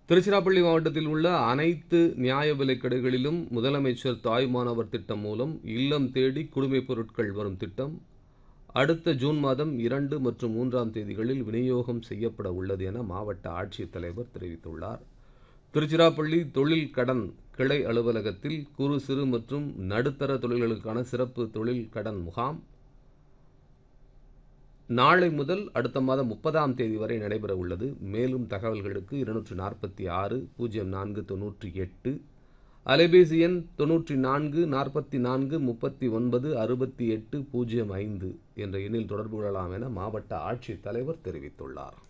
திருச்சிராப்பள்ளி மாவட்டத்தில் உள்ள அனைத்து நியாய விலைக் கடைகளிலும் முதலமைச்சர் தாய்மானவர் திட்டம் மூலம் இல்லம் தேடி குடிமைப் பொருட்கள் வரும் திட்டம் அடுத்த ஜூன் மாதம் இரண்டு மற்றும் மூன்றாம் தேதிகளில் விநியோகம் செய்யப்பட உள்ளது என மாவட்ட ஆட்சித்தலைவர் தெரிவித்துள்ளார் திருச்சிராப்பள்ளி தொழில் கடன் கிளை அலுவலகத்தில் குறு சிறு மற்றும் நடுத்தர தொழில்களுக்கான சிறப்பு தொழில் கடன் முகாம் நாளை முதல் அடுத்த மாதம் முப்பதாம் தேதி வரை நடைபெற உள்ளது மேலும் தகவல்களுக்கு இருநூற்று நாற்பத்தி ஆறு பூஜ்ஜியம் நான்கு தொன்னூற்றி எட்டு அலைபேசி எண் தொன்னூற்றி நான்கு நாற்பத்தி நான்கு முப்பத்தி ஒன்பது அறுபத்தி எட்டு பூஜ்ஜியம் ஐந்து என்ற எண்ணில் தொடர்பு கொள்ளலாம் என மாவட்ட ஆட்சித்தலைவர் தெரிவித்துள்ளார்